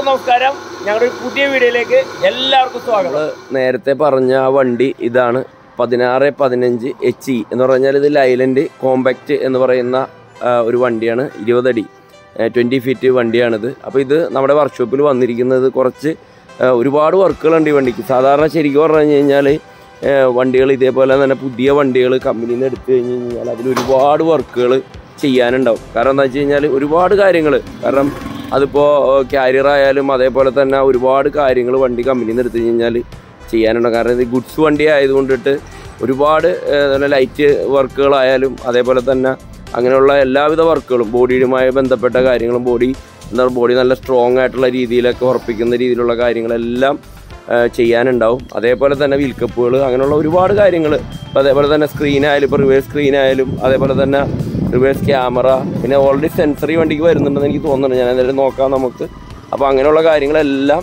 എല്ലാവർക്കും നമസ്കാരം ഞങ്ങളുടെ ഒരു പുതിയ വീഡിയോയിലേക്ക് എല്ലാവർക്കും സ്വാഗതം നമ്മള് നേരത്തെ പറഞ്ഞ ആ വണ്ടി ഇതാണ് പതിനാറ് പതിനഞ്ച് എച്ച് ഇ എന്ന് പറഞ്ഞാൽ ഇത് ലൈലൻഡ് കോമ്പാക്റ്റ് എന്ന് പറയുന്ന ആ, ഒരു വണ്ടിയാണ് ഇരുപതടി ട്വൻറ്റി ഫീറ്റ് വണ്ടിയാണിത് അപ്പോൾ ഇത് നമ്മുടെ വർക്ക്ഷോപ്പിൽ വന്നിരിക്കുന്നത് കുറച്ച് ആ, ഒരുപാട് വർക്കുകളുണ്ട് ഈ വണ്ടിക്ക് സാധാരണ ശരിക്കും പറഞ്ഞു കഴിഞ്ഞാൽ വണ്ടികൾ ഇതേപോലെ തന്നെ പുതിയ വണ്ടികൾ കമ്പനിയിൽ നിന്ന് എടുത്തു കഴിഞ്ഞ് കഴിഞ്ഞാൽ അതിൽ ഒരുപാട് വർക്കുകൾ ചെയ്യാനുണ്ടാവും കാരണം എന്താ വെച്ച് കഴിഞ്ഞാൽ ഒരുപാട് കാര്യങ്ങൾ കാരണം അതിപ്പോൾ കാരിയർ ആയാലും അതേപോലെ തന്നെ ഒരുപാട് കാര്യങ്ങൾ വണ്ടി കമ്പനിയിൽ നിന്ന് എടുത്തു കഴിഞ്ഞാൽ ചെയ്യാനുണ്ട് കാരണം ഇത് ഗുഡ്സ് വണ്ടി ആയതുകൊണ്ടിട്ട് ഒരുപാട് ഏഹ്, ലൈറ്റ് വർക്കുകളായാലും അതേപോലെ തന്നെ അങ്ങനെയുള്ള എല്ലാവിധ വർക്കുകളും ബോഡിയുമായി ബന്ധപ്പെട്ട കാര്യങ്ങളും ബോഡി എന്താ ബോഡി നല്ല സ്ട്രോങ് ആയിട്ടുള്ള രീതിയിലൊക്കെ ഉറപ്പിക്കുന്ന രീതിയിലുള്ള കാര്യങ്ങളെല്ലാം ഏഹ്, ചെയ്യാനുണ്ടാവും അതേപോലെ തന്നെ വീൽ കപ്പുകൾ അങ്ങനെയുള്ള ഒരുപാട് കാര്യങ്ങൾ അതേപോലെ തന്നെ സ്ക്രീൻ ആയാലും ഇപ്പോൾ റിവേഴ്സ് സ്ക്രീൻ ആയാലും അതേപോലെ തന്നെ റിവേഴ്സ് ക്യാമറ പിന്നെ ഓൾറെഡി സെൻസറി വണ്ടിക്ക് വരുന്നുണ്ടെന്ന് എനിക്ക് തോന്നുന്നുണ്ട് ഞാൻ എന്തായാലും നോക്കാം നമുക്ക് അപ്പോൾ അങ്ങനെയുള്ള കാര്യങ്ങളെല്ലാം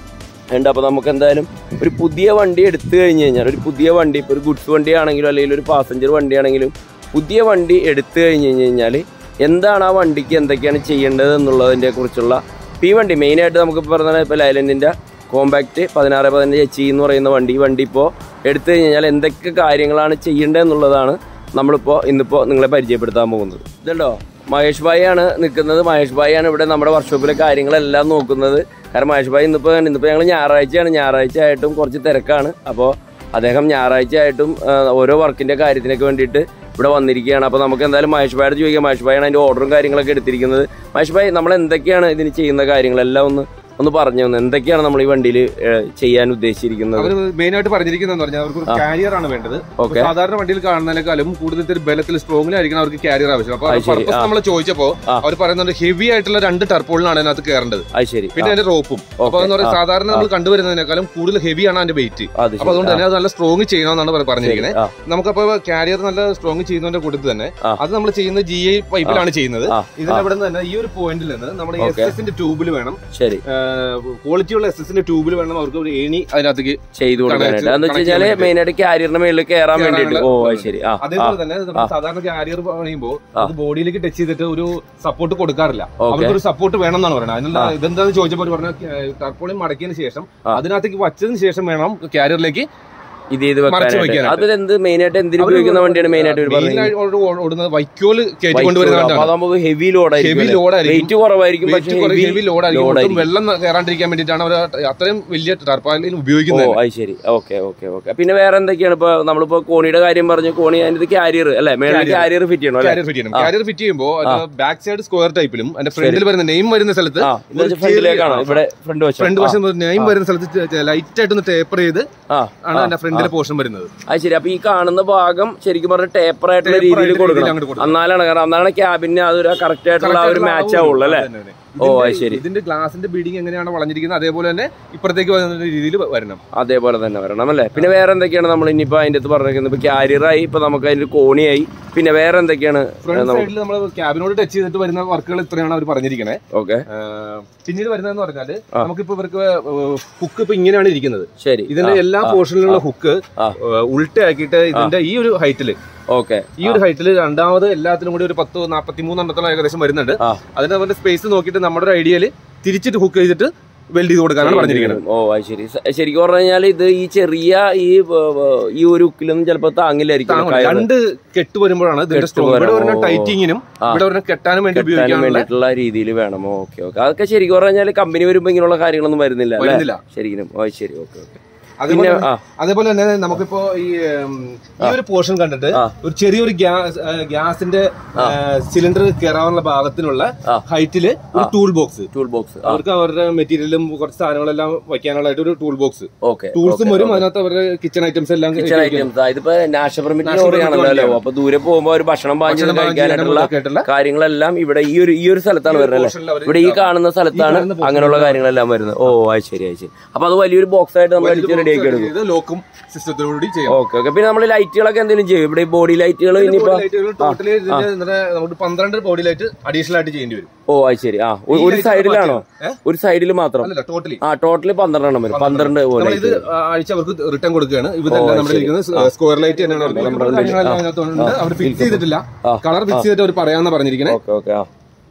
ഉണ്ട് അപ്പോൾ നമുക്ക് എന്തായാലും ഒരു പുതിയ വണ്ടി എടുത്തു കഴിഞ്ഞ് കഴിഞ്ഞാൽ ഒരു പുതിയ വണ്ടി ഇപ്പോൾ ഒരു ഗുഡ്സ് വണ്ടി ആണെങ്കിലും അല്ലെങ്കിൽ ഒരു പാസഞ്ചർ വണ്ടി ആണെങ്കിലും പുതിയ വണ്ടി എടുത്തു കഴിഞ്ഞ് കഴിഞ്ഞാൽ എന്താണ് ആ വണ്ടിക്ക് എന്തൊക്കെയാണ് ചെയ്യേണ്ടത് എന്നുള്ളതിനെ കുറിച്ചുള്ള ഇപ്പോൾ ഈ വണ്ടി മെയിനായിട്ട് നമുക്ക് പറഞ്ഞാൽ ഇപ്പോൾ ലൈലൻഡിൻ്റെ കോമ്പാക്റ്റ് പതിനാറ് പതിനഞ്ച് എച്ച് എന്ന് പറയുന്ന വണ്ടി ഈ വണ്ടി ഇപ്പോൾ എടുത്തു കഴിഞ്ഞാൽ എന്തൊക്കെ കാര്യങ്ങളാണ് ചെയ്യേണ്ടത് എന്നുള്ളതാണ് നമ്മളിപ്പോൾ ഇന്നിപ്പോൾ നിങ്ങളെ പരിചയപ്പെടുത്താൻ പോകുന്നത് ഇതുണ്ടോ മഹേഷ് ഭായി ആണ് നിൽക്കുന്നത് മഹേഷ് ഭായി ആണ് ഇവിടെ നമ്മുടെ വർക്ക്ഷോപ്പിലെ കാര്യങ്ങളെല്ലാം നോക്കുന്നത് കാരണം മഹേഷ് ഭായി ഇന്നിപ്പോൾ ഇന്നിപ്പോൾ ഞങ്ങൾ ഞായറാഴ്ചയാണ് ഞായറാഴ്ച ആയിട്ടും കുറച്ച് തിരക്കാണ് അപ്പോൾ അദ്ദേഹം ഞായറാഴ്ച ആയിട്ടും ആ, ഓരോ വർക്കിൻ്റെ കാര്യത്തിനൊക്കെ വേണ്ടിയിട്ട് ഇവിടെ വന്നിരിക്കുകയാണ് അപ്പോൾ നമുക്ക് എന്തായാലും മഹേഷ് ഭായിയോട് ചോദിക്കാം മഹേഷ് ഭായിയാണ് അതിൻ്റെ ഓർഡറും കാര്യങ്ങളൊക്കെ എടുത്തിരിക്കുന്നത് മഹേഷ് ഭായി നമ്മൾ എന്തൊക്കെയാണ് ഇതിന് ചെയ്യുന്ന കാര്യങ്ങളെല്ലാം ഒന്ന് ഒന്ന് പറഞ്ഞു തന്നെ എന്തൊക്കെയാണ് നമ്മൾ ഈ വണ്ടിയിൽ ചെയ്യാൻ ഉദ്ദേശിച്ചിരിക്കുന്നത് അവർ മെയിൻ ആയിട്ട് പറഞ്ഞിരിക്കുന്നതെന്ന് പറഞ്ഞാൽ അവർക്ക് ഒരു കാരിയർ ആണ് വേണ്ടത് ഓക്കെ സാധാരണ വണ്ടിയിൽ കാണുന്നതിനേക്കാളും കൂടുതൽ ബലത്തിൽ സ്ട്രോങ്ങിലായിരിക്കണം അവർക്ക് കാരിയർ ആവശ്യം അപ്പൊ അത് ശരി, പർപ്പസ് ആ. നമ്മൾ ചോദിച്ചപ്പോ ആ. അവർ പറയുന്നുണ്ട് ഹെവി ആയിട്ടുള്ള രണ്ട് ടർപ്പോളിനാണ് അതിനകത്ത് കയറേണ്ടത് അത് ശരി പിന്നെ അതിന്റെ റോപ്പും അപ്പൊ ഓക്കെ എന്ന് പറയുന്നത് സാധാരണ നമ്മൾ കണ്ടുവരുന്നതിനേക്കാളും കൂടുതൽ ഹെവിയാണ് അതിന്റെ വെയിറ്റ് അത് അപ്പൊ അതുകൊണ്ട് തന്നെ അത് നല്ല സ്ട്രോങ് ചെയ്യണമെന്നാണ് പറ- പറഞ്ഞിരിക്കുന്നത് ആ നമുക്കപ്പോ കാരിയർ നല്ല സ്ട്രോങ് ചെയ്യുന്നതിന്റെ കൂട്ടത്തിൽ തന്നെ ആ. അത് നമ്മൾ ചെയ്യുന്നത് ജി ഐ പൈപ്പിലാണ് ചെയ്യുന്നത് ആ, ഇതിന്റെ ഇവിടെ നിന്ന് തന്നെ ഈ ഒരു പോയിന്റിൽ നിന്ന് നമ്മുടെ ഓക്കെ. എസ് എസിന്റെ ട്യൂബിൽ വേണം ശരി ക്വാളിറ്റി ഉള്ള എസ് എസിന്റെ ട്യൂബിൽ വേണം അവർക്ക് ഒരു ഏണി അതിനകത്തേക്ക് ചെയ്തു കൊടുക്കാനായിട്ട് connect എന്ന് വെച്ച് ചെയ്യാൻ കഴിഞ്ഞാല് വേണ്ടിയിട്ട്. മെയിൻ ആയിട്ട് കാരിയറിന്റെ മേളിൽ കയറാൻ കയറാനുള്ള വേണ്ടിയിട്ട് ഓ അത് ഇതുണ്ട്. ശരി ആ ആ അതേപോലെ തന്നെ നമ്മൾ സാധാരണ കാരിയർ പണിയുമ്പോൾ ആ. അത് ബോഡിയിലേക്ക് ടച്ച് ചെയ്തിട്ട് ഒരു സപ്പോർട്ട് കൊടുക്കാറില്ല ഓക്കെ അവർക്ക് ഒരു സപ്പോർട്ട് വേണം എന്നാണ് പറയുന്നത് അതിനുള്ള ആ. ഇതെന്താന്ന് ചോദിച്ചപ്പോൾ പറഞ്ഞ ടർപ്പോളിയം മടക്കിയതിന് ശേഷം ആ. അതിനകത്തേക്ക് വച്ചതിന് ശേഷം വേണം കാരിയറിലേക്ക് ഇത് ചെയ്ത് മറച്ച് വെക്കാനായിട്ട് വെക്കാനായിട്ട്. അത് എന്ത് മെയിൻ ആയിട്ട് എന്തിനു ഉപയോഗിക്കുന്ന വണ്ടിയാണ് മെയിൻ ആയിട്ട് പറയുന്നത് ഓടുന്നത് വൈക്കോല് കയറ്റി കൊണ്ടുവരുന്ന അപ്പൊ വണ്ടിയാണ് അതാകുമ്പോൾ ഹെവി ലോഡ് ഹെവി ആയിരിക്കും ലോഡ് ആയിരിക്കും വെയിറ്റ് കുറവായിരിക്കും പക്ഷേ ഹെവി ലോഡ് ആയിരിക്കും load ഒട്ടും ആയിരിക്കും. വെള്ളം കയറാണ്ടിരിക്കാൻ വേണ്ടിയിട്ടാണ് അവർ അത്രയും വലിയ ടർപ്പാലിൽ ഓ ഉപയോഗിക്കുന്നത് അത് ശരി ഓക്കെ ഓക്കെ ഓക്കെ പിന്നെ വേറെ എന്തൊക്കെയാണ് ഇപ്പൊ നമ്മളിപ്പോ കോണിയുടെ കാര്യം പറഞ്ഞു കോണി അതിന്റെ കാരിയർ അല്ലെ മേളിൽ Carrier. കാരിയർ ഫിറ്റ് ചെയ്യണം അല്ലെ കാരിയർ ഫിറ്റ് ചെയ്യണം ആ. കാരിയർ ഫിറ്റ് ചെയ്യുമ്പോൾ ബാക്ക് സൈഡ് സ്ക്വയർ ടൈപ്പിലും അതിന്റെ ഫ്രണ്ടിൽ വരുന്ന നെയിം വരുന്ന സ്ഥലത്ത് ആ ഒരു ഫ്രണ്ടിലേക്കാണ് ചെറിയ- ഇവിടെ ഫ്രണ്ട് വശം ഫ്രണ്ട് ആ, വശം നെയിം വരുന്ന സ്ഥലത്ത് ലൈറ്റ് ആയിട്ടൊന്ന് ടേപ്പർ ചെയ്ത് ആ ആണ് അതിന്റെ ഫ്രണ്ടിലെ പോർഷൻ വരുന്നത് അത് ശരി അപ്പൊ ഈ കാണുന്ന ഭാഗം ശരിക്കും പറഞ്ഞ ടേപ്പർ ആയിട്ടുള്ള Taper രീതിയിൽ ആയിട്ടുള്ള കൊടുക്കണം രീതിയിൽ അങ്ങോട്ട് കൊടുക്കണം. എന്നാലാണ് കാരണം അന്നാണ് ക്യാബിന് അതൊരു കറക്റ്റ് ആയിട്ടുള്ള ആ ഒരു മാച്ച് ആവുള്ളൂ അല്ലെ അതന്നെ, അതന്നെ. ഓ, ഇതിന്റെ- അത് ശരി. ഇതിന്റെ ഗ്ലാസിന്റെ ബീഡിങ് എങ്ങനെയാണ് വളഞ്ഞിരിക്കുന്നത് അതേപോലെ തന്നെ ഇപ്പുറത്തേക്ക് വരുന്ന രീതിയിൽ വരണം അതേപോലെ തന്നെ വരണം അല്ലേ പിന്നെ വേറെ എന്തൊക്കെയാണ് നമ്മൾ ഇനിയിപ്പോ അതിന്റെ അടുത്ത് പറഞ്ഞിരിക്കുന്നത് ഇപ്പൊ കാരിയറായി ഇപ്പൊ നമുക്ക് അതിന്റെ കോണിയായി പിന്നെ വേറെ എന്തൊക്കെയാണ് ഫ്രണ്ട് സൈഡിൽ നമ്മൾ ക്യാബിനോട് ടച്ച് ചെയ്തിട്ട് വരുന്ന വർക്കുകൾ ഇത്രയാണ് അവർ പറഞ്ഞിരിക്കുന്നത് ഓക്കെ പിന്നീട് വരുന്നതെന്ന് പറഞ്ഞാൽ ആ. നമുക്കിപ്പോ ഇവർക്ക് ഹുക്ക് ഇപ്പൊ ഇങ്ങനെയാണ് ഇരിക്കുന്നത് ശരി ഇതിന്റെ എല്ലാ പോർഷനിലുള്ള ഹുക്ക് ആ. ഉൾട്ടയാക്കിയിട്ട് ഇതിന്റെ ഈ ഒരു ഹൈറ്റില് ഓക്കെ ഈ ഒരു ഹൈറ്റിൽ രണ്ടാമത് എല്ലാത്തിലും കൂടി ഒരു പത്ത് നാപ്പത്തി മൂന്നെണ്ണത്തോളം ഏകദേശം വരുന്നുണ്ട് ആ. അതിന് അവരുടെ സ്പേസ് നോക്കിയിട്ട് നമ്മുടെ ഒരു ഐഡിയയിൽ തിരിച്ചിട്ട് ഹുക്ക് ചെയ്തിട്ട് വെൽഡ് ചെയ്ത് കൊടുക്കാനാണ് പറഞ്ഞിരിക്കുന്നത് ഓ അത് ശരി സ- ശരിക്കും പറഞ്ഞു കഴിഞ്ഞാൽ ഇത് ഈ ചെറിയ ഈ വ- വ- ഈ ഒരു ഉക്കിലൊന്നും ചിലപ്പോ താങ്ങില്ലായിരിക്കും താങ്ങും. കയറ് രണ്ട് കെട്ട് വരുമ്പോഴാണ് ഇതിന്റെ കെട്ട് സ്ട്രോങ് ഇവിടെ വരാം. വരുന്ന ഓ. ടൈറ്റിങ്ങിനും ആ. ഇവിടെ വരുന്ന കെട്ടാനും വേണ്ടി കെട്ടാനും ഉപയോഗിക്കാനുള്ള വേണ്ടിയിട്ടുള്ള രീതിയിൽ വേണം ഓക്കെ ഓക്കെ അതൊക്കെ ശരിക്കും പറഞ്ഞു കഴിഞ്ഞാൽ കമ്പനി വരുമ്പോ ഇങ്ങനെയുള്ള കാര്യങ്ങളൊന്നും വരുന്നില്ല അല്ലേ വരുന്നില്ല ശരിക്കും ഓ ശരി ഓക്കെ ഓക്കെ അതേപോലെ പിന്നെ ആ അതേപോലെ തന്നെ നമുക്കിപ്പോ ഈ ഉം, ഈ ഒരു പോർഷൻ കണ്ടിട്ട് ആ. ഒരു ചെറിയൊരു ഗ്യാസ് ഗ്യാസിന്റെ സിലിണ്ടർ കയറാനുള്ള ഭാഗത്തിനുള്ള ആ. ഹൈറ്റില് ഒരു ടൂൾ ബോക്സ് ടൂൾ ബോക്സ് അവർക്ക് അവരുടെ മെറ്റീരിയലും കുറച്ച് സാധനങ്ങളെല്ലാം വയ്ക്കാനുള്ളതായിട്ട് ഒരു ടൂൾ ബോക്സ് ഓക്കെ ടൂൾസും വരും അതിനകത്ത് അവരുടെ കിച്ചൺ ഐറ്റംസ് എല്ലാം കിച്ചൺ ഐറ്റംസ് ഇതിപ്പോ നാഷണൽ പെർമിറ്റ് National permit ലോറിയാണല്ലോ വണ്ടിയാണ്. അപ്പൊ ദൂരെ പോകുമ്പോ ഒരു ഭക്ഷണം പാഞ്ഞ് ഭക്ഷണം പാകം കഴിക്കാനായിട്ടുള്ള ചെയ്യാനുള്ള കാര്യങ്ങളെല്ലാം ഇവിടെ ഈ ഒരു ഈ ഒരു സ്ഥലത്താണ് വരുന്നത് അല്ലേ portion ൽ അവര് ഇവിടെ ഈ കാണുന്ന സ്ഥലത്താണ് കാണുന്ന portion അങ്ങനെയുള്ള കാര്യങ്ങളെല്ലാം വരുന്നത് ഓ അത് ശരി അത് ശരി അപ്പൊ അത് വലിയൊരു ബോക്സ് ആയിട്ട് നമ്മൾ അടിച്ച് റെഡി ആക്കി എടുക്കും ലോക്കും സിസ്റ്റത്തോടുകൂടി ചെയ്യാം ഓക്കെ ഓക്കെ പിന്നെ നമ്മൾ ലൈറ്റുകളൊക്കെ എന്തെങ്കിലും ചെയ്യും ഇവിടെ ഈ ബോഡി ലൈറ്റുകൾ ഇനിയിപ്പോ ടോട്ടലി നമുക്ക് പന്ത്രണ്ട് ബോഡി ലൈറ്റ് അഡീഷണൽ ആയിട്ട് ചെയ്യേണ്ടി വരും ഓ അത് ശരി ആ ഒ- ഈ ഒരു light സൈഡിലാണോ ഏ? ഒരു സൈഡിൽ മാത്രം അല്ലല്ല ടോട്ടലി ആ ടോട്ടലി പന്ത്രണ്ടെണ്ണം വരും പന്ത്രണ്ട് പോലെ നമ്മളിത് ആഴ്ച അവർക്ക് റിട്ടേൺ കൊടുക്കുകയാണ് ഇതെല്ലാം ഓ, നമ്മുടെ ശരി. ഇരിക്കുന്നത് സ്ക്വയർ ലൈറ്റ് തന്നെയാണ് അവർക്ക് നമ്മുടെ കാര്യങ്ങളെല്ലാം അതിനകത്തുണ്ട് അവർ ഫിക്സ് ചെയ്തിട്ടില്ല ആ, കളർ ഫിക്സ് ചെയ്തിട്ട് അവർ പറയാന്ന് പറഞ്ഞിരിക്കുന്നത് ഓക്കെ ഓക്കെ ആ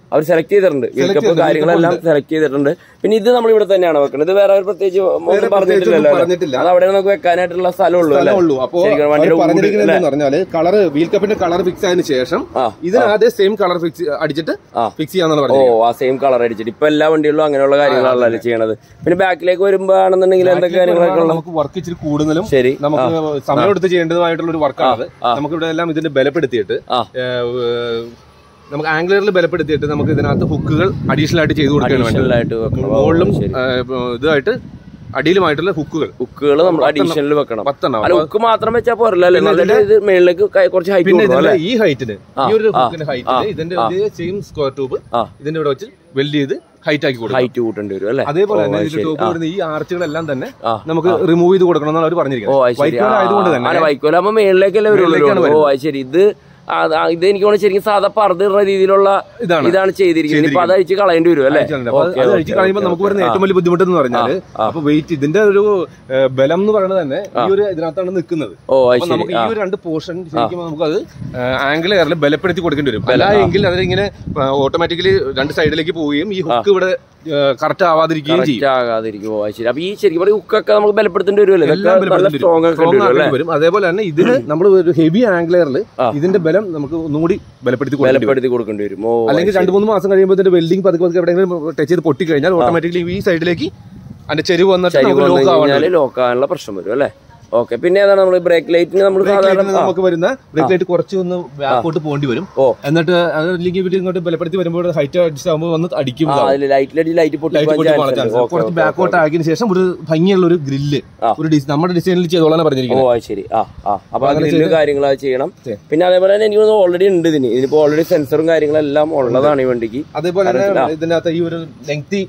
അവർ സെലക്ട് ചെയ്തിട്ടുണ്ട് വീൽ കപ്പ് ചെയ്തിട്ടുണ്ട്, കാര്യങ്ങളെല്ലാം സെലക്ട് ചെയ്തിട്ടുണ്ട് പിന്നെ ഇത് നമ്മൾ ഇവിടെ തന്നെയാണ് വെക്കുന്നത് ഇത് വേറെ ഒരു പ്രത്യേകിച്ച് ഒന്നും വേറെ പറഞ്ഞിട്ടില്ലല്ലോ പ്രത്യേകിച്ചൊന്നും അല്ലേ? പറഞ്ഞിട്ടില്ല. അത് അവിടെ നമുക്ക് വെക്കാനായിട്ടുള്ള സ്ഥലമുള്ളൂ അല്ലേ ഉള്ളൂ അപ്പോ ശരിക്കും അവർ വണ്ടിയുടെ ഊട് പറഞ്ഞിരിക്കുന്നത് അല്ലേ? എന്ന് പറഞ്ഞാല് കളർ വീൽ കപ്പിന്റെ കളർ ഫിക്സ് ആയതിനു ശേഷം ആ, ഇതിന് ആദ്യം സെയിം കളർ ഫിക്സ് അടിച്ചിട്ട് ആ. ഫിക്സ് ചെയ്യാന്നാണ് ഓ പറഞ്ഞത് ആ സെയിം കളർ അടിച്ചിട്ട് ഇപ്പൊ എല്ലാ വണ്ടികളിലും അങ്ങനെയുള്ള കാര്യങ്ങളാണല്ലോ ചെയ്യണത് പിന്നെ ബാക്കിലേക്ക് വരുമ്പോഴാണെന്നുണ്ടെങ്കിൽ എന്തൊക്കെ കാര്യങ്ങളൊക്കെ ഉള്ളത് നമുക്ക് വർക്ക് ഇച്ചിരി കൂടുതലും ശരി നമുക്ക് സമയം എടുത്ത് ചെയ്യേണ്ടതുമായിട്ടുള്ള ഒരു വർക്കാണത് ആ. നമുക്ക് ഇവിടെ എല്ലാം ഇതിന്റെ ബലപ്പെടുത്തിയിട്ട് ആ. ഏഹ്, ഏഹ്, നമുക്ക് ആംഗ്ലറിൽ ബലപ്പെടുത്തിയിട്ട് നമുക്ക് ഇതിനകത്ത് ഹുക്കുകൾ അഡീഷണൽ ആയിട്ട് ചെയ്ത് കൊടുക്കുകയാണ് വേണ്ടത് അഡീഷണൽ ആയിട്ട് വെക്കണം ഓ, മുകളിലും ശരി ഏഹ്, ഇതായിട്ട് അടിയിലുമായിട്ടുള്ള ഹുക്കുകൾ ഹുക്കുകൾ നമ്മൾ അഡീഷണൽ വെക്കണം പത്തെണ്ണം അല്ല അപ്പൊ ഹുക്ക് മാത്രം വെച്ചാൽ പോരല്ലോ പിന്നെ നല്ല ഇത് മേളിലേക്ക് കൈ- കുറച്ച് ഹൈറ്റ് പിന്നെ കൊടുക്കണം ഇതിന്റെ അല്ലേ ഈ ഹൈറ്റിന് ആ, ഈ ഒരു ആ, ഹുക്കിന്റെ ഹൈറ്റിന് ഇതിന്റെ സെയിം സ്ക്വയർ ട്യൂബ് ആ. ഇതിന്റെ ഇവിടെ വെച്ച് വെൽഡ് ചെയ്ത് ഹൈറ്റ് ആക്കി കൊടുക്കും ഹൈറ്റ് കൂട്ടേണ്ടി വരും അല്ലേ അതേപോലെ ഓ, തന്നെ അത് ഇതിന്റെ ശരി. ടോപ്പ് ആ. വരുന്ന ഈ ആർച്ചുകളെല്ലാം തന്നെ ആ, നമുക്ക് റിമൂവ് ചെയ്ത് കൊടുക്കണം എന്നാണ് അവർ ഓ പറഞ്ഞിരിക്കുന്നത് അത് ശരി വൈറ്റ് കളർ ആയതുകൊണ്ട് തന്നെ വൈക്കോലാകുമ്പോ മേളിലേക്കല്ലേ മേളിലേക്കാണ് വരുള്ളൂ ഓ അത് ശരി ഇത് ആ, ആ, ഇത് എനിക്ക് തോന്നുന്നു ശരിക്കും സാധാ പർദ്ദ രീതിയിലുള്ള ഇതാണ് ഇതാണ് ചെയ്തിരിക്കുന്നത് ഇപ്പൊ അത് അഴിച്ച് കളയേണ്ടി വരും അല്ലേ അയച്ചിട്ടുണ്ട്. അപ്പൊ ഓക്കേ, അത് ഓക്കേ, അഴിച്ച് കളയുമ്പോൾ ഓക്കേ, നമുക്ക് വരുന്ന ഓക്കേ. ഏറ്റവും വലിയ ബുദ്ധിമുട്ട് എന്ന് പറഞ്ഞാല് ആ. അപ്പൊ വെയിറ്റ് ഇതിന്റെ ഒരു ഏഹ്, ബലം എന്ന് പറയുന്നത് തന്നെ ഈ ഒരു ഇതിനകത്താണ് നിൽക്കുന്നത് ഓ അത് അപ്പൊ നമുക്ക് ശരി ഈ ആ ഒരു രണ്ട് പോർഷൻ ശരിക്കും നമുക്ക് അത് ആംഗിൾ എയറിൽ ബലപ്പെടുത്തി കൊടുക്കേണ്ടി വരും അല്ല എങ്കിൽ അതിങ്ങനെ ഓട്ടോമാറ്റിക്കലി രണ്ട് സൈഡിലേക്ക് പോവുകയും ഈ ഹുക്ക് ഇവിടെ കറക്റ്റ് ആവാതിരിക്കുകയും ചെയ്യും കറക്റ്റ് ആകാതിരിക്കും ഓ അത് ശരി അപ്പൊ ഈ ശരിക്കും പറഞ്ഞ ഹുക്കൊക്കെ നമുക്ക് ബലപ്പെടുത്തേണ്ടി വരുമല്ലേ എല്ലാം ഇതൊക്കെ നല്ല ബലപ്പെടുത്തേണ്ടി സ്ട്രോങ് ഒക്കെ Strong വരും അല്ലേ ആക്കേണ്ടി വരും അതേപോലെ തന്നെ ഇതിന് നമ്മൾ ഒരു ഹെവി ആംഗ്ലറിൽ ആ. ഇതിന്റെ ബലം നമുക്ക് ഒന്നുകൂടി ബലപ്പെടുത്തി കൊടുക്കേണ്ടി വരും ബലപ്പെടുത്തി കൊടുക്കേണ്ടി വരും ഓ അത് അല്ലെങ്കിൽ രണ്ട് മൂന്ന് മാസം കഴിയുമ്പോൾ ഇതിന്റെ വെൽഡിംഗ് പതുക്കെ പതുക്കെ എവിടെയെങ്കിലും ടച്ച് ചെയ്ത് പൊട്ടി കഴിഞ്ഞാൽ ഓട്ടോമാറ്റിക്കലി ഈ സൈഡിലേക്ക് അതിന്റെ ചെരിവ് വന്നിട്ട് ശരി നമുക്ക് വന്നു ലോക്ക് ആവാൻ കഴിഞ്ഞാല് ലോക്ക് ആകാനുള്ള പ്രശ്നം വരും അല്ലേ ഓക്കെ പിന്നെ ഏതാണ് നമ്മൾ ബ്രേക്ക് ലൈറ്റിന് നമ്മൾ ബ്രേക്ക് സാധാരണ ലൈറ്റിന് നമുക്ക് വരുന്ന ബ്രേക്ക് ലൈറ്റ് കുറച്ച് ഒന്ന് ബാക്കോട്ട് പോകേണ്ടി വരും ഓ. എന്നിട്ട് അത് അല്ലെങ്കിൽ ഇവര് ഇങ്ങോട്ട് ബലപ്പെടുത്തി വരുമ്പോൾ ഹൈറ്റ് അഡ്ജസ്റ്റ് ആകുമ്പോൾ വന്ന് അടിക്കും ആ അതിൽ ലൈറ്റിലടി ലൈറ്റ് പൊട്ടി ലൈറ്റ് പൊട്ടി പോകാൻ ചാൻസ് കുറച്ച് ബാക്കോട്ട് ആക്കിയതിനു ശേഷം ഒരു ഭംഗിയുള്ള ഒരു ഗ്രില്ല് ആ. ഒരു ഡിസ്- നമ്മുടെ ഡിസൈനിൽ ചെയ്തോളാണ് ഓ പറഞ്ഞിരിക്കുന്നത് അത് ശരി ആ ആ അപ്പൊ അങ്ങനെ ഗ്രില്ല് ചെയ്ത് കാര്യങ്ങൾ അത് ചെയ്യണം ചെയ്യും. പിന്നെ അതേപോലെ തന്നെ എനിക്ക് തോന്നുന്നു ഓൾറെഡി ഉണ്ട് ഇതിന് ഇതിനിപ്പോ ഓൾറെഡി സെൻസറും കാര്യങ്ങളെല്ലാം ഉള്ളതാണ് ഈ വണ്ടിക്ക് അതേപോലെ തന്നെ ഇതിനകത്ത് ഈ ഒരു ലെങ്തി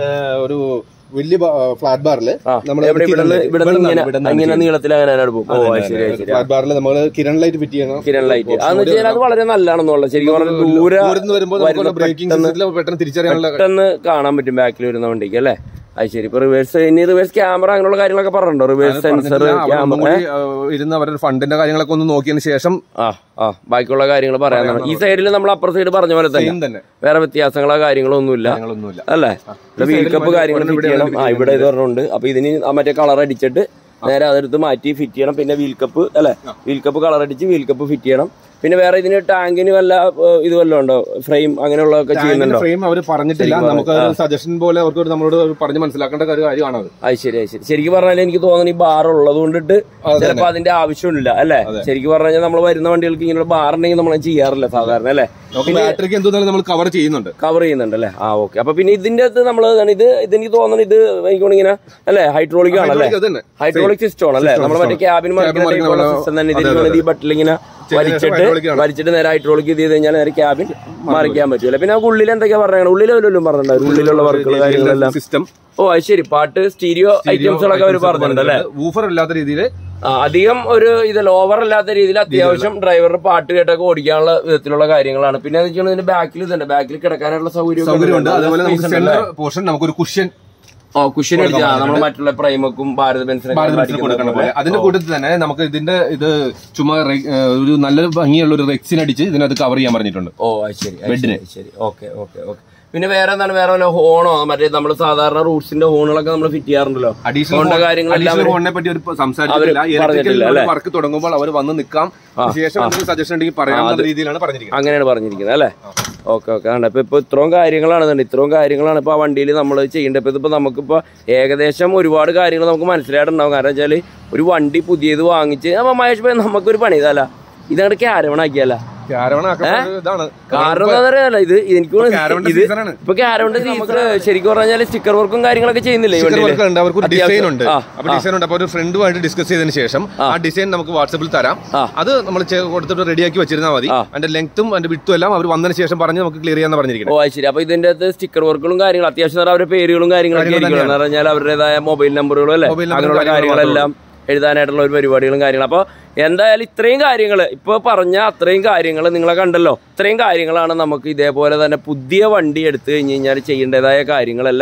ഒരു വലിയ ഫ്ലാറ്റ് ബാറിൽ ആ നമ്മൾ എവിടെ ഇവിടെ നിന്ന് ഇവിടെ നിന്ന് ഇങ്ങനെ ഇങ്ങനെ നീളത്തിൽ അങ്ങനെ അടുപ്പും ഓ അത് ശരി അത് ശരി ഫ്ലാറ്റ് ബാറിൽ നമ്മൾ കിരൺ ലൈറ്റ് ഫിറ്റ് ചെയ്യണം കിരൺ ലൈറ്റ് അതെന്ന് വെച്ചാൽ അത് വളരെ നല്ലതാണെന്നുള്ള ശരിക്കും പറഞ്ഞാൽ ദൂരെ ദൂരത്ത് വരുമ്പോൾ വരുന്ന ബ്രേക്കിംഗ് സിസ്റ്റത്തിൽ പെട്ടെന്ന് തിരിച്ചറിയാനുള്ള പെട്ടെന്ന് കാണാൻ പറ്റും ബാക്കിൽ വരുന്ന വണ്ടിക്ക് അല്ലേ അത് ശരി ഇപ്പൊ റിവേഴ്സ് ഇനി റിവേഴ്സ് ക്യാമറ അങ്ങനെയുള്ള കാര്യങ്ങളൊക്കെ പറഞ്ഞിട്ടുണ്ടോ റിവേഴ്സ് സെൻസർ പറഞ്ഞിട്ടില്ല. അവർ ഒന്നും ക്യാമറ കൂടി, ആ, ഇരുന്ന് അവരുടെ ഫണ്ടിന്റെ കാര്യങ്ങളൊക്കെ ഒന്ന് നോക്കിയതിന് ശേഷം ആ ആ ബാക്കിയുള്ള കാര്യങ്ങൾ പറയാനാണ് ഈ സൈഡിൽ നമ്മൾ അപ്പുറ സൈഡ് പറഞ്ഞ പോലെ തന്നെ സെയിം തന്നെ വേറെ വ്യത്യാസങ്ങളോ കാര്യങ്ങളോ ഒന്നുമില്ല കാര്യങ്ങളൊന്നുമില്ല അല്ലേ ഇവിടെ വീൽ കപ്പ് കാര്യങ്ങൾ ഫിറ്റ് ചെയ്യണം ആ ഇവിടെ ഇത് പറഞ്ഞുണ്ട് അപ്പൊ ഇതിന് ആ മറ്റേ കളർ അടിച്ചിട്ട് നേരെ അതെടുത്ത് മാറ്റി ഫിറ്റ് ചെയ്യണം പിന്നെ വീൽ കപ്പ് അല്ലെ വീൽ കപ്പ് കളർ അടിച്ച് വീൽ കപ്പ് ഫിറ്റ് ചെയ്യണം പിന്നെ വേറെ ഇതിന് ടാങ്കിന് വല്ല ഏഹ്, ഇത് വല്ലതും ഉണ്ടോ ഫ്രെയിം അങ്ങനെയുള്ളതൊക്കെ ചെയ്യുന്നുണ്ടോ ഫ്രെയിം അവർ പറഞ്ഞിട്ടില്ല നമുക്ക് ഒരു സജഷൻ പോലെ അവർക്ക് ഒരു നമ്മളോട് പറഞ്ഞ് മനസ്സിലാക്കേണ്ട ഒരു കാര്യമാണ് അത് അത് ശരി അത് ശരി ശരിക്കും പറഞ്ഞാൽ എനിക്ക് തോന്നുന്നു ഈ ബാർ ഉള്ളത് കൊണ്ടിട്ട് ചിലപ്പോ അതിന്റെ ആവശ്യമില്ല അല്ലെ ശരിക്കും പറഞ്ഞാൽ നമ്മൾ വരുന്ന വണ്ടികൾക്ക് ഇങ്ങനെയുള്ള ബാർ ഉണ്ടെങ്കിൽ നമ്മൾ ചെയ്യാറില്ല സാധാരണ അല്ലേ നമുക്ക് ബാറ്ററിക്ക് എന്തായാലും നമ്മൾ കവർ ചെയ്യുന്നുണ്ട് കവർ ചെയ്യുന്നുണ്ട് അല്ലേ ആ ഓക്കെ അപ്പൊ പിന്നെ ഇതിന്റെ അകത്ത് നമ്മൾ ഇത് ഇതെനിക്ക് തോന്നുന്നു ഇത് എനിക്ക് തോന്നുന്നു ഇങ്ങനെ അല്ലേ ഹൈഡ്രോളിക് ആണല്ലേ അത് തന്നെ ഹൈഡ്രോളിക് സിസ്റ്റം ആണല്ലേ നമ്മൾ മറ്റേ ക്യാബിൻ മറിക്കുന്ന മറിക്കുന്ന സിസ്റ്റം തന്നെ ഇതിൽ തോന്നുന്നത് ഈ ബട്ടിൽ ഇങ്ങനെ വലിച്ചിട്ട് hydraulic ആണ്. വലിച്ചിട്ട് നേരെ ഹൈഡ്രോളിക് ചെയ്ത് കഴിഞ്ഞാൽ നേരെ ക്യാബിൻ മറിക്കാൻ പറ്റൂല പിന്നെ നമുക്ക് ഉള്ളിൽ എന്തൊക്കെയാ പറഞ്ഞത് ഉള്ളിൽ വല്ലതും പറഞ്ഞിട്ടുണ്ടാവും ഉള്ളിലുള്ള വർക്കുകൾ കാര്യങ്ങളെല്ലാം സിസ്റ്റം ഓ അത് ശരി പാട്ട് സ്റ്റീരിയോ ഐറ്റംസുകളൊക്കെ അവർ പറഞ്ഞിട്ടുണ്ട് അല്ലേ വൂഫർ അല്ലാത്ത രീതിയിൽ ആ, അധികം ഒരു ഇത് ലോവർ അല്ലാത്ത രീതിയിൽ അത്യാവശ്യം ഡ്രൈവറിന് പാട്ട് കേട്ടൊക്കെ ഓടിക്കാനുള്ള വിധത്തിലുള്ള കാര്യങ്ങളാണ് പിന്നെ എന്ന് വെച്ചാൽ ഇതിന്റെ ബാക്കിൽ ഇതുണ്ട് ബാക്കിൽ കിടക്കാനുള്ള സൗകര്യം സൗകര്യമുണ്ട് അതേപോലെ നമുക്ക് സെന്റർ പോർഷൻ നമുക്കൊരു കുഷ്യൻ ഓ കുഷൻ അടിച്ചാ നമ്മൾ മറ്റുള്ള പ്രൈമക്കും ഭാരത് ഭാരത് ബെൻസിന് ബെൻസിനൊക്കെ കൊടുക്കണം പോലെ അതിന്റെ കൂട്ടത്തിൽ തന്നെ നമുക്ക് ഇതിന്റെ ഇത് ചുമ്മാ റെ- ഏഹ് ഒരു നല്ല ഭംഗിയുള്ള ഒരു റെക്സിൻ അടിച്ച് ഇതിനകത്ത് കവർ ചെയ്യാൻ പറഞ്ഞിട്ടുണ്ട് ഓ അത് ശരി അത് ശരി, ശരി ഓക്കെ ഓക്കെ ഓക്കെ പിന്നെ വേറെ എന്താണ് വേറെ വല്ല ഹോണോ മറ്റേ നമ്മൾ സാധാരണ റൂട്ട്സിന്റെ ഹോണുകളൊക്കെ നമ്മൾ ഫിറ്റ് ചെയ്യാറുണ്ടല്ലോ അഡീഷണൽ ഹോണിന്റെ കാര്യങ്ങളെല്ലാം അഡീഷണൽ ഫോണിനെ പറ്റി ഒരു സംസാരിച്ചിട്ടില്ല അവര് ഇലക്ട്രിക്കൽ പറഞ്ഞിട്ടില്ല, അല്ലേ? വർക്ക് തുടങ്ങുമ്പോൾ അവർ വന്ന് നിൽക്കാം ശേഷം എന്തെങ്കിലും സജഷൻ ഉണ്ടെങ്കിൽ പറയാവുന്ന രീതിയിലാണ് പറഞ്ഞിരിക്കുന്നത് അങ്ങനെയാണ് പറഞ്ഞിരിക്കുന്നത് അല്ലേ ഓക്കെ ഓക്കെ ആണ് ഇപ്പൊ ഇപ്പൊ ഇത്രയും കാര്യങ്ങളാണ് ഇതുണ്ട്. ഇത്രയും കാര്യങ്ങളാണ് ഇപ്പൊ ആ വണ്ടിയിൽ നമ്മൾ ചെയ്യേണ്ടത് ഇപ്പൊ ഇതിപ്പോ നമുക്കിപ്പോ ഏകദേശം ഒരുപാട് കാര്യങ്ങൾ നമുക്ക് മനസ്സിലായിട്ടുണ്ടാവും കാരണം വെച്ചാല് ഒരു വണ്ടി പുതിയത് വാങ്ങിച്ച് അപ്പൊ മഹേഷ് ഭായി നമുക്കൊരു പണി ഇതല്ല ഇതങ്ങോട്ട് ക്യാരവൺ ആക്കിയല്ല ക്യാരവണാക്കാൻ ഇതാണ് കാരണം എന്താ പറയാ ഇത് എനിക്ക് തോന്നുന്നു ക്യാരവന്റെ ഇത് സീസണാണ് ഇപ്പൊ ക്യാരവന്റെ നമുക്ക് ശരിക്കും പറഞ്ഞാൽ സ്റ്റിക്കർ വർക്കും കാര്യങ്ങളൊക്കെ ചെയ്യുന്നില്ലേ ഈ സ്റ്റിക്കർ വണ്ടിയില്? വർക്ക് ഉണ്ട് അവർക്ക് ഒരു ഡിസൈൻ ഉണ്ട് ആ, അപ്പൊ ഡിസൈൻ ഉണ്ട് അപ്പൊ ഒരു ഫ്രണ്ടുമായിട്ട് ഡിസ്കസ് ചെയ്തതിന് ശേഷം ആ ഡിസൈൻ നമുക്ക് വാട്സപ്പിൽ തരാം ആ. അത് നമ്മൾ കൊടുത്തിട്ട് റെഡിയാക്കി വെച്ചിരുന്നാൽ മതി ആ. അതിന്റെ ലെങ്ത്തും അതിന്റെ വിട്ടും എല്ലാം അവർ വന്നതിന് ശേഷം പറഞ്ഞ് നമുക്ക് ക്ലിയർ ചെയ്യാന്ന് ഓ പറഞ്ഞിരിക്കുന്നത് അത് ശരി അപ്പൊ ഇതിന്റെ അകത്ത് സ്റ്റിക്കർ വർക്കുകളും കാര്യങ്ങളും അത്യാവശ്യം എന്ന് പറഞ്ഞാൽ അവരുടെ പേരുകളും കാര്യങ്ങളൊക്കെ കാര്യങ്ങൾ ആയിരിക്കും എന്ന് പറഞ്ഞാൽ അവരുടേതായ മൊബൈൽ നമ്പറുകളും അല്ലേ മൊബൈൽ നമ്പറും അങ്ങനെയുള്ള കാര്യങ്ങളും കാര്യങ്ങളെല്ലാം എഴുതാനായിട്ടുള്ള ഒരു പരിപാടികളും കാര്യങ്ങളും അപ്പോൾ എന്തായാലും ഇത്രയും കാര്യങ്ങൾ ഇപ്പോൾ പറഞ്ഞ അത്രയും കാര്യങ്ങൾ നിങ്ങളെ കണ്ടല്ലോ ഇത്രയും കാര്യങ്ങളാണ് നമുക്ക് ഇതേപോലെ തന്നെ പുതിയ വണ്ടി എടുത്തു കഴിഞ്ഞ് കഴിഞ്ഞാൽ ചെയ്യേണ്ടതായ കാര്യങ്ങളെല്ലാം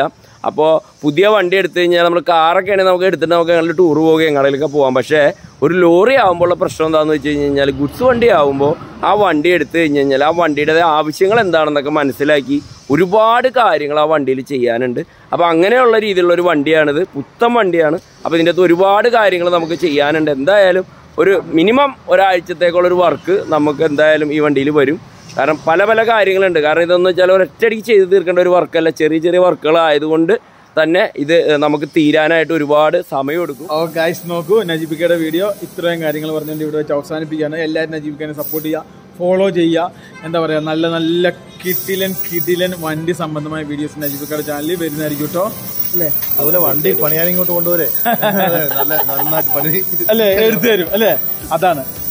അപ്പോൾ പുതിയ വണ്ടി എടുത്തു കഴിഞ്ഞാൽ നമ്മൾ കാറൊക്കെ ആണെങ്കിൽ നമുക്ക് എടുത്തിട്ട് നമുക്ക് ഞങ്ങൾ ടൂർ പോവുകയും എങ്ങനെയൊക്കെ പോകാം പക്ഷേ ഒരു ലോറി ആകുമ്പോൾ ഉള്ള പ്രശ്നം എന്താണെന്ന് വെച്ച് കഴിഞ്ഞ് കഴിഞ്ഞാൽ ഗുഡ്സ് വണ്ടി ആകുമ്പോൾ ആ വണ്ടി എടുത്തു കഴിഞ്ഞ് കഴിഞ്ഞാൽ ആ വണ്ടിയുടെ ആവശ്യങ്ങൾ എന്താണെന്നൊക്കെ മനസ്സിലാക്കി ഒരുപാട് കാര്യങ്ങൾ ആ വണ്ടിയിൽ ചെയ്യാനുണ്ട് അപ്പോൾ അങ്ങനെയുള്ള രീതിയിലുള്ള ഒരു വണ്ടിയാണിത് പുത്തൻ വണ്ടിയാണ് അപ്പോൾ ഇതിൻ്റെ അകത്ത് ഒരുപാട് കാര്യങ്ങൾ നമുക്ക് ചെയ്യാനുണ്ട് എന്തായാലും ഒരു മിനിമം ഒരാഴ്ചത്തേക്കുള്ള ഒരു വർക്ക് നമുക്ക് എന്തായാലും ഈ വണ്ടിയിൽ വരും കാരണം പല പല കാര്യങ്ങളുണ്ട് കാരണം ഇതെന്ന് വെച്ചാൽ ഒരൊറ്റയടിക്ക് ചെയ്ത് തീർക്കേണ്ട ഒരു വർക്കല്ല ചെറിയ ചെറിയ വർക്കുകൾ ആയതുകൊണ്ട് തന്നെ ഇത് നമുക്ക് തീരാനായിട്ട് ഒരുപാട് സമയമെടുക്കും ഓ ഗൈസ് നോക്കൂ നജീബിക്കയുടെ വീഡിയോ ഇത്രയും കാര്യങ്ങൾ പറഞ്ഞുകൊണ്ട് ഇവിടെ വെച്ച് അവസാനിപ്പിക്കുകയാണ് എല്ലാവരും നജീബിക്കാനെ സപ്പോർട്ട് ചെയ്യുക ഫോളോ ചെയ്യുക എന്താ പറയുക നല്ല നല്ല കിടിലൻ കിടിലൻ വണ്ടി സംബന്ധമായ വീഡിയോസ് നജീബിക്കയുടെ ചാനലിൽ വരുന്നതായിരിക്കും കേട്ടോ അല്ലേ അതുപോലെ വണ്ടി പണിയാൻ ഇങ്ങോട്ട് കൊണ്ടുപോരെ നല്ല നന്നായിട്ട് പണി അല്ലേ എടുത്തു തരും അല്ലേ അതാണ്